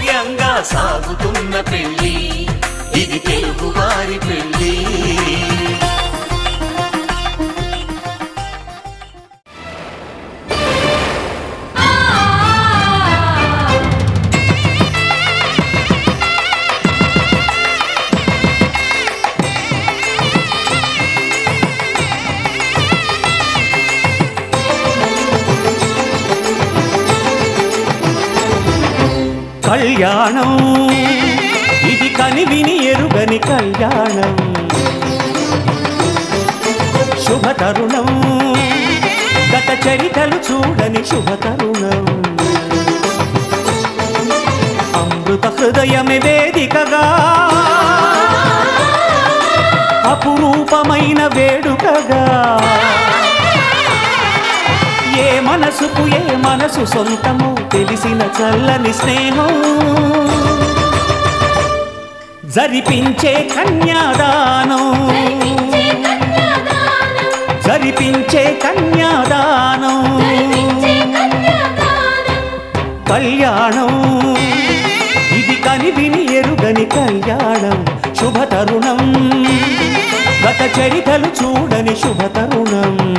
దివ్యంగా సాగుతున్న పెళ్లి ఇది తెలుగు వారి పెళ్లి కళ్యాణం ఇది కని విని ఎరుగని కళ్యాణం శుభ తరుణం గత చరితలు చూడని శుభ తరుణం అమృత హృదయమే వేదికగా అపురూపమైన వేడుకగా ఏ మనసుకు ఏ మనసు సొంతము తెలిసిన చల్లని స్నేహం జరిపించే కన్యాదానం జరిపించే కన్యాదానం కళ్యాణం ఇది కని విని ఎరుగని కళ్యాణం శుభ తరుణం గత చరితలు చూడని శుభ తరుణం